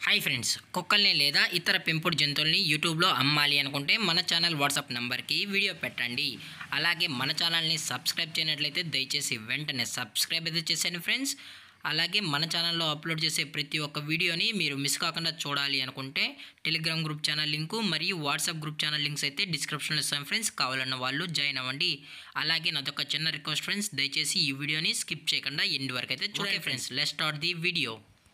hi friends కుక్కల్ని లేదా ఇతర పెంపుడు జంతువుల్ని యూట్యూబ్లో అమ్మాలి అనుకుంటే మన ఛానల్ వాట్సాప్ నంబర్కి వీడియో పెట్టండి అలాగే మన ఛానల్ని సబ్స్క్రైబ్ చేయనట్లయితే దయచేసి వెంటనే సబ్స్క్రైబ్ అయితే చేసేయండి ఫ్రెండ్స్ అలాగే మన ఛానల్లో అప్లోడ్ చేసే ప్రతి ఒక్క వీడియోని మీరు మిస్ కాకుండా చూడాలి అనుకుంటే టెలిగ్రామ్ గ్రూప్ ఛానల్ లింకు మరియు వాట్సాప్ గ్రూప్ ఛానల్ లింక్స్ అయితే డిస్క్రిప్షన్లో ఇస్తాం ఫ్రెండ్స్ కావాలన్న వాళ్ళు జాయిన్ అవ్వండి అలాగే నాదొక చిన్న రిక్వెస్ట్ ఫ్రెండ్స్ దయచేసి ఈ వీడియోని స్కిప్ చేయకుండా ఎండ్ వరకు అయితే చూడండి friends let start the video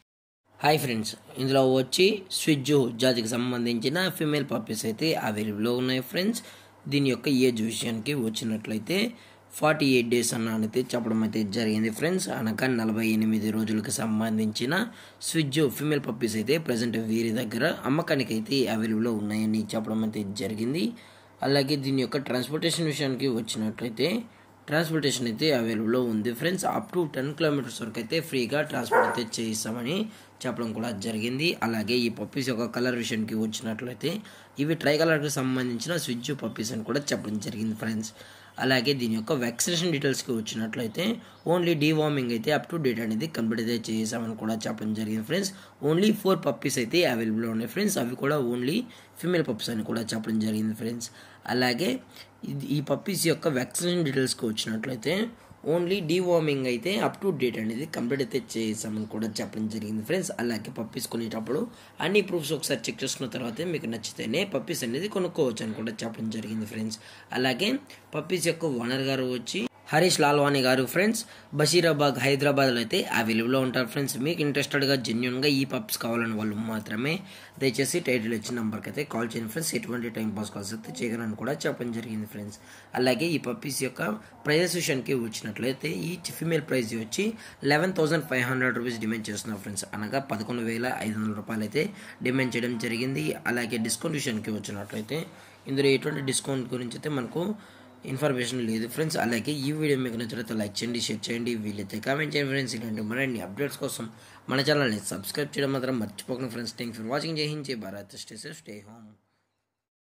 hi friends ఇందులో వచ్చి స్విజ్జు జాతికి సంబంధించిన ఫిమేల్ పప్పీస్ అయితే అవైలబుల్లో ఉన్నాయి ఫ్రెండ్స్ దీని యొక్క ఏజ్ విషయానికి వచ్చినట్లయితే ఫార్టీ ఎయిట్ డేస్ అన్నది చెప్పడం అయితే జరిగింది ఫ్రెండ్స్ అనగా నలభై ఎనిమిది రోజులకు సంబంధించిన స్విజ్జు ఫిమేల్ పప్పీస్ అయితే ప్రజెంట్ వీరి దగ్గర అమ్మకానికి అయితే అవైలబుల్లో ఉన్నాయని చెప్పడం అయితే జరిగింది అలాగే దీని యొక్క ట్రాన్స్పోర్టేషన్ విషయానికి వచ్చినట్లయితే ట్రాన్స్పోర్టేషన్ అయితే అవైలబుల్లో ఉంది friends up to ten kilometers వరకు అయితే ఫ్రీగా ట్రాన్స్పోర్ట్ అయితే చేయిస్తామని చెప్పడం కూడా జరిగింది అలాగే ఈ పప్పీస్ యొక్క కలర్ విషయానికి వచ్చినట్లయితే ఇవి ట్రై కలర్కి సంబంధించిన స్విచ్ పప్పీస్ అని కూడా చెప్పడం జరిగింది ఫ్రెండ్స్ అలాగే దీని యొక్క వ్యాక్సినేషన్ డీటెయిల్స్కి వచ్చినట్లయితే ఓన్లీ డీవార్మింగ్ అయితే అప్ టు డేట్ అనేది కంప్లీట్ అయితే చేసామని కూడా చెప్పడం జరిగింది ఫ్రెండ్స్ ఓన్లీ ఫోర్ పప్పీస్ అయితే అవైలబుల్ ఉన్నాయి ఫ్రెండ్స్ అవి కూడా ఓన్లీ ఫిమేల్ పప్పీస్ అని కూడా చెప్పడం జరిగింది ఫ్రెండ్స్ అలాగే ఇది ఈ పప్పీస్ యొక్క వ్యాక్సినేషన్ డీటెయిల్స్కి వచ్చినట్లయితే ఓన్లీ డీవార్మింగ్ అయితే అప్ టు డేట్ అనేది కంప్లీట్ అయితే చేసామని కూడా చెప్పడం జరిగింది ఫ్రెండ్స్ అలాగే పప్పీస్ కొనేటప్పుడు అన్ని ప్రూఫ్స్ ఒకసారి చెక్ చేసుకున్న తర్వాతే మీకు నచ్చితేనే పప్పీస్ అనేది కొనుక్కోవచ్చు అని కూడా చెప్పడం జరిగింది ఫ్రెండ్స్ అలాగే పప్పీస్ యొక్క ఓనర్ గారు వచ్చి హరీష్ లాల్వాణి గారు ఫ్రెండ్స్ బషీరాబాద్ హైదరాబాద్లో అయితే అవైలబుల్లో ఉంటారు ఫ్రెండ్స్ మీకు ఇంట్రెస్టెడ్గా జెన్యున్గా ఈ పప్స్ కావాలని వాళ్ళు మాత్రమే దయచేసి టైటిల్ ఇచ్చిన నెంబర్కి అయితే కాల్ చేయండి ఫ్రెండ్స్ ఎటువంటి టైం పాస్ కాల్స్ అయితే చేయగలని కూడా చెప్పడం జరిగింది ఫ్రెండ్స్ అలాగే ఈ పప్పీస్ యొక్క ప్రైజెస్ విషయానికి వచ్చినట్లయితే ఈ ఫిమేల్ ప్రైస్ వచ్చి eleven thousand five hundred rupees demand చేస్తున్నారు ఫ్రెండ్స్ అనగా పదకొండు వేల ఐదు వందల రూపాయలు అయితే డిమాండ్ చేయడం జరిగింది అలాగే డిస్కౌంట్ విషయానికి వచ్చినట్లయితే ఇందులో ఎటువంటి డిస్కౌంట్ గురించి అయితే మనకు ఇన్ఫర్మేషన్ లేదు ఫ్రెండ్స్ అలాగే ఈ వీడియో మీకు నచ్చినట్లయితే లైక్ చేయండి షేర్ చేయండి వీలైతే కామెంట్ చేయండి ఫ్రెండ్స్ ఇలాంటి మరిన్ని అప్డేట్స్ కోసం మన ఛానల్ని సబ్స్క్రైబ్ చేయడం మాత్రం మర్చిపోకండి ఫ్రెండ్స్ థ్యాంక్ ఫర్ వాచింగ్ జై హింద్ జై Bharat stay safe stay home